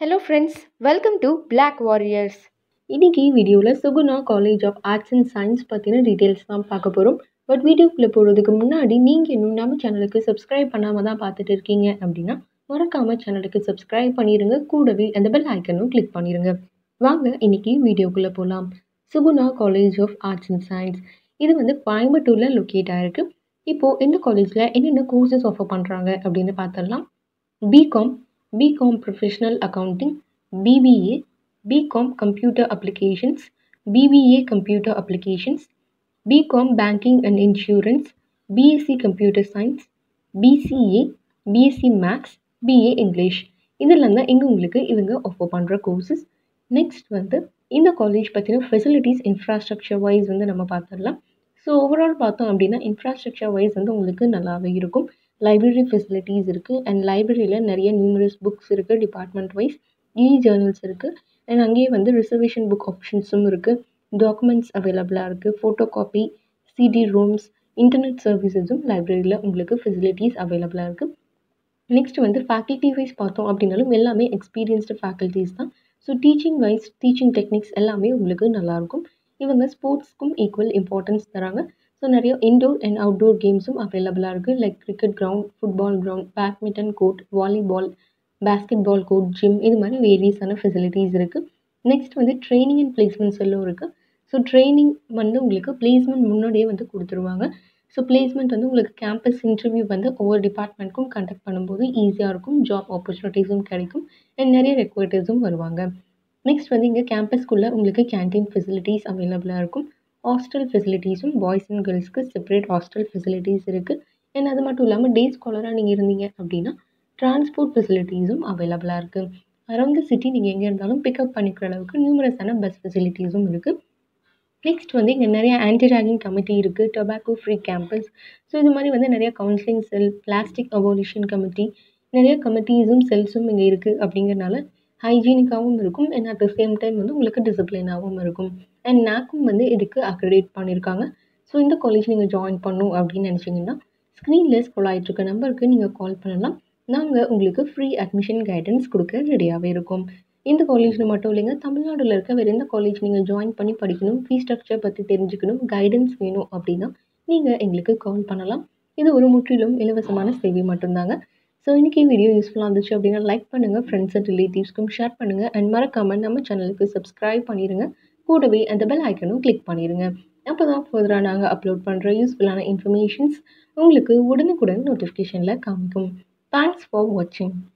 hello friends welcome to Black warriors இன்னைக்கு வீடியோவில் Suguna college of arts and science பற்றின details தான் பார்க்க போகிறோம் பட் வீடியோக்குள்ளே போகிறதுக்கு முன்னாடி நீங்கள் இன்னும் நம்ம சேனலுக்கு சப்ஸ்கிரைப் பண்ணாமல் தான் பார்த்துட்டு இருக்கீங்க அப்படின்னா மறக்காமல் சேனலுக்கு சப்ஸ்கிரைப் பண்ணிடுங்க கூடவே அந்த பெல் ஐக்கனும் கிளிக் பண்ணிடுங்க வாங்க இன்னைக்கு வீடியோக்குள்ளே போகலாம் Suguna college of arts and science இது வந்து கோயம்புத்தூரில் லொக்கேட் ஆகிருக்கு இப்போது இந்த காலேஜில் என்னென்ன கோர்சஸ் ஆஃபர் பண்ணுறாங்க அப்படின்னு பார்த்துடலாம் BCom BCom professional accounting BBA BCom computer applications BBA computer applications BCom banking and insurance BSc computer science BCA BSc maths BA English இதெல்லாம் தான் இங்கே உங்களுக்கு இவங்க ஆஃபர் பண்ணுற கோர்சஸ் நெக்ஸ்ட் வந்து இந்த காலேஜ் பற்றின ஃபெசிலிட்டிஸ் இன்ஃப்ராஸ்ட்ரக்சர் வைஸ் வந்து நம்ம பார்த்துடலாம் ஸோ ஓவரால் பார்த்தோம் அப்படின்னா இன்ஃப்ராஸ்ட்ரக்சர் வைஸ் வந்து உங்களுக்கு நல்லாவே இருக்கும் லைப்ரரி ஃபெசிலிட்டிஸ் இருக்குது அண்ட் லைப்ரரியில் நிறைய நியூமரஸ் புக்ஸ் இருக்குது டிபார்ட்மெண்ட் வைஸ் இ ஜேர்னல்ஸ் இருக்குது அண்ட் அங்கேயே வந்து ரிசர்வேஷன் புக் ஆப்ஷன்ஸும் இருக்குது டாக்குமெண்ட்ஸ் அவைலபிளாக இருக்குது photo copy CD rooms internet சர்வீசஸும் லைப்ரரியில் உங்களுக்கு ஃபெசிலிட்டிஸ் அவைலபிளாக இருக்குது நெக்ஸ்ட் வந்து ஃபேக்கல்ட்டி வைஸ் பார்த்தோம் அப்படின்னாலும் எல்லாமே எக்ஸ்பீரியன்ஸ்டு ஃபேக்கல்ட்டிஸ் தான் so teaching wise teaching techniques எல்லாமே உங்களுக்கு நல்லாயிருக்கும் இவங்க ஸ்போர்ட்ஸ்க்கும் ஈக்குவல் இம்பார்ட்டன்ஸ் தராங்க ஸோ நிறைய இன்டோர் அண்ட் அவுட்டோர் கேம்ஸும் அவைலபிளாக இருக்குது like cricket ground football ground badminton court volleyball basketball court gym இது மாதிரி வேரியஸான ஃபெசிலிட்டிஸ் இருக்குது நெக்ஸ்ட் வந்து ட்ரைனிங் அண்ட் பிளேஸ்மெண்ட் செல்லும் இருக்குது ஸோ ட்ரைனிங் வந்து உங்களுக்கு பிளேஸ்மெண்ட் முன்னாடியே வந்து கொடுத்துருவாங்க ஸோ பிளேஸ்மெண்ட் வந்து உங்களுக்கு கேம்பஸ் இன்டர்வியூ வந்து ஒவ்வொரு டிபார்ட்மெண்ட்க்கும் கண்டக்ட் பண்ணும்போது ஈஸியாக இருக்கும் ஜாப் ஆப்பர்ச்சுனிட்டிஸும் கிடைக்கும் அண்ட் நிறைய ரெக்வர்ட்டர்ஸும் வருவாங்க நெக்ஸ்ட் வந்து இங்கே கேம்பஸ்க்குள்ளே உங்களுக்கு கேன்டீன் ஃபெசிலிட்டிஸ் அவைலபிளாக இருக்கும் ஹாஸ்டல் ஃபெசிலிட்டிஸும் பாய்ஸ் அண்ட் கேர்ள்ஸ்க்கு செப்பரேட் ஹாஸ்டல் ஃபெசிலிட்டிஸ் இருக்குது அண்ட் அது மட்டும் இல்லாமல் டே ஸ்காலராக நீங்கள் இருந்தீங்க அப்படின்னா ட்ரான்ஸ்போர்ட் ஃபெசிலிட்டிஸும் அவைலபிளாக இருக்குது அரௌண்ட் த சிட்டி நீங்கள் எங்கே இருந்தாலும் பிக்கப் பண்ணிக்கிற அளவுக்கு நியூமரஸான பஸ் ஃபெசிலிட்டிஸும் இருக்குது நெக்ஸ்ட் வந்து இங்கே நிறைய ஆன்டி ரேகிங் கமிட்டி இருக்குது டொபாக்கோ ஃப்ரீ கேம்பஸ் ஸோ இது மாதிரி வந்து நிறைய counselling cell plastic abolition committee நிறைய கமிட்டிஸும் செல்ஸும் இங்கே இருக்குது அப்படிங்கிறனால ஹைஜீனிக்காகவும் இருக்கும் and at the same time வந்து உங்களுக்கு டிசிப்ளினாகவும் இருக்கும் அண்ட் நாக்கும் வந்து இதுக்கு அக்ரெடிட் பண்ணியிருக்காங்க ஸோ இந்த காலேஜ் நீங்கள் ஜாயின் பண்ணணும் அப்படின்னு நினச்சிங்கன்னா ஸ்க்ரீனில் ஸ்க்ரோல் ஆகிட்டு இருக்க நம்பருக்கு நீங்கள் கால் பண்ணலாம் நாங்கள் உங்களுக்கு ஃப்ரீ அட்மிஷன் கைடன்ஸ் கொடுக்க ரெடியாகவே இருக்கோம் இந்த காலேஜில் மட்டும் இல்லைங்க தமிழ்நாட்டில் இருக்க வேறு எந்த காலேஜ் நீங்கள் ஜாயின் பண்ணி படிக்கணும் ஃபீஸ் ஸ்ட்ரக்சர் பற்றி தெரிஞ்சுக்கணும் கைடன்ஸ் வேணும் அப்படின்னா நீங்கள் எங்களுக்கு கால் பண்ணலாம் இது ஒரு முற்றிலும் இலவசமான சேவை மட்டும்தாங்க ஸோ இன்றைக்கி வீடியோ யூஸ்ஃபுல்லாக இருந்துச்சு அப்படின்னா லைக் பண்ணுங்கள் ஃப்ரெண்ட்ஸ் அண்ட் ரிலேட்டிவ்ஸ்க்கும் ஷேர் பண்ணுங்கள் அண்ட் மறக்காமல் நம்ம சேனலுக்கு சப்ஸ்கிரைப் பண்ணிடுங்க கூடவே அந்த பெல் ஐக்கனும் கிளிக் பண்ணிடுங்க அப்போ தான் ஃபர்தராக நாங்கள் அப்லோட் பண்ணுற யூஸ்ஃபுல்லான இன்ஃபர்மேஷன்ஸ் உங்களுக்கு உடனுக்குடன் நோட்டிஃபிகேஷனில் காமிக்கும் தேங்க்ஸ் ஃபார் வாட்சிங்